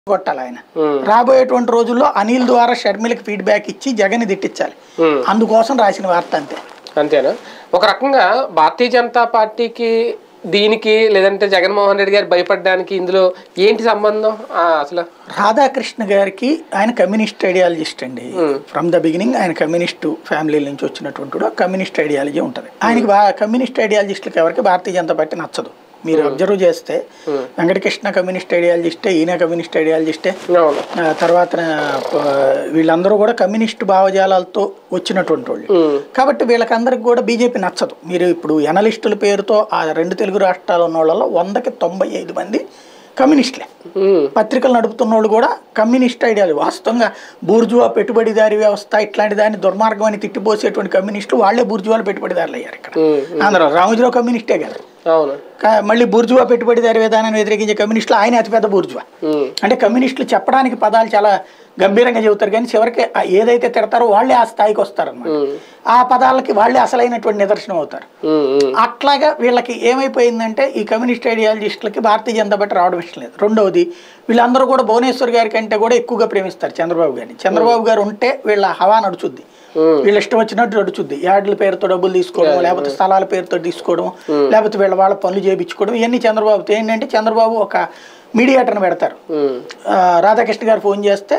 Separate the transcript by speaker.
Speaker 1: కొట్టాలి ఆయన
Speaker 2: ఉమ్,
Speaker 1: రాబోయేటువంటి రోజుల్లో అనిల్ ద్వారా షర్మిలకి ఫీడ్బ్యాక్ ఇచ్చి జగన్ తిట్టించాలి
Speaker 2: ఉమ్.
Speaker 1: అందుకోసం రాసిన వార్త అంతే
Speaker 2: అంతేనా ఒక రకంగా భారతీయ జనతా పార్టీకి దీనికి లేదంటే జగన్మోహన్ రెడ్డి గారు భయపడడానికి ఇందులో ఏంటి సంబంధం ఆ, అసలు
Speaker 1: రాధాకృష్ణ గారికి ఆయన కమ్యూనిస్ట్ ఐడియాలజిస్ట్ అండి ఫ్రమ్ ద బిగినింగ్ ఆయన కమ్యూనిస్ట్ ఫ్యామిలీ నుంచి వచ్చినటువంటి వాడు. కమ్యూనిస్ట్ ఐడియాలజీ ఉంటుంది ఆయనకి బా కమ్యూనిస్ట్ ఐడియాలజిస్టులకు ఎవరికి భారతీయ జనతా పార్టీ నచ్చదు మీరు అబ్జర్వ్ చేస్తే వెంకటకృష్ణ కమ్యూనిస్ట్ ఐడియాలజిస్టే ఈయన కమ్యూనిస్ట్ ఐడియాలజిస్టే
Speaker 2: అవును
Speaker 1: ఆ తర్వాత ఆ, వీళ్ళందరూ కూడా కమ్యూనిస్ట్ భావజాలాలతో వచ్చినటువంటి వాళ్ళు
Speaker 2: ఉమ్,
Speaker 1: కాబట్టి వీళ్ళకందరికి కూడా బీజేపీ నచ్చదు మీరు ఇప్పుడు ఎనలిస్టుల పేరుతో ఆ రెండు తెలుగు రాష్ట్రాలు ఉన్న వాళ్ళలో వందకి తొంభై ఐదు మంది కమ్యూనిస్టులే
Speaker 2: ఉమ్,
Speaker 1: పత్రికలు నడుపుతున్న వాళ్ళు కూడా కమ్యూనిస్ట్ ఐడియాలు వాస్తవంగా బూర్జువా పెట్టుబడిదారి వ్యవస్థ ఇట్లాంటి దాన్ని దుర్మార్గం అని తిట్టిపోసేటువంటి కమ్యూనిస్టులు వాళ్ళే బూర్జువాలు పెట్టుబడిదారులు అయ్యారు ఇక్కడ
Speaker 2: ఉమ్,
Speaker 1: ఆంధ్ర రామోజీరావు కమ్యూనిస్టే కదా
Speaker 2: అవును
Speaker 1: కా- మళ్ళీ బూర్జువా పెట్టుబడిదారి విధానాన్ని వ్యతిరేకించే కమ్యూనిస్టులు ఆయన అతిపెద్ద బూర్జువా
Speaker 2: ఉమ్,
Speaker 1: అంటే కమ్యూనిస్టులు చెప్పడానికి పదాలు చాలా గంభీరంగా చెబుతారు కానీ చివరికి ఆ ఏదైతే తిడతారో వాళ్ళే ఆ స్థాయికి వస్తారన్నమాట
Speaker 2: ఉమ్,
Speaker 1: ఆ పదాలకి వాళ్ళే అసలైనటువంటి నిదర్శనం అవుతారు
Speaker 2: ఉమ్, ఉమ్,
Speaker 1: అట్లాగా వీళ్ళకి ఏమైపోయిందంటే ఈ కమ్యూనిస్ట్ ఐడియాలజిస్టులకి భారతీయ జనతా పార్టీ రావడం ఇష్టం లేదు రెండవది వీళ్ళందరూ కూడా భువనేశ్వర్ గారి కంటే కూడా ఎక్కువగా ప్రేమిస్తారు చంద్రబాబు గారిని చంద్రబాబు గారు ఉంటే వీళ్ళ హవా నడుచుద్ది
Speaker 2: ఉమ్,
Speaker 1: వీళ్ళ ఇష్టం వచ్చినట్టు నడుచుద్ది యార్డుల పేరుతో డబ్బులు తీసుకోవడం లేకపోతే స్థలాల పేరుతో తీసుకోవడం లేకపోతే వీళ్ళ వాళ్ళ పనులు చేయించుకోవడం ఇవన్నీ చంద్రబాబుతో ఏంటంటే చంద్రబాబు ఒక మీడియేటర్ని పెడతారు
Speaker 2: ఉమ్,
Speaker 1: ఆ, రాధాకృష్ణ గారు ఫోన్ చేస్తే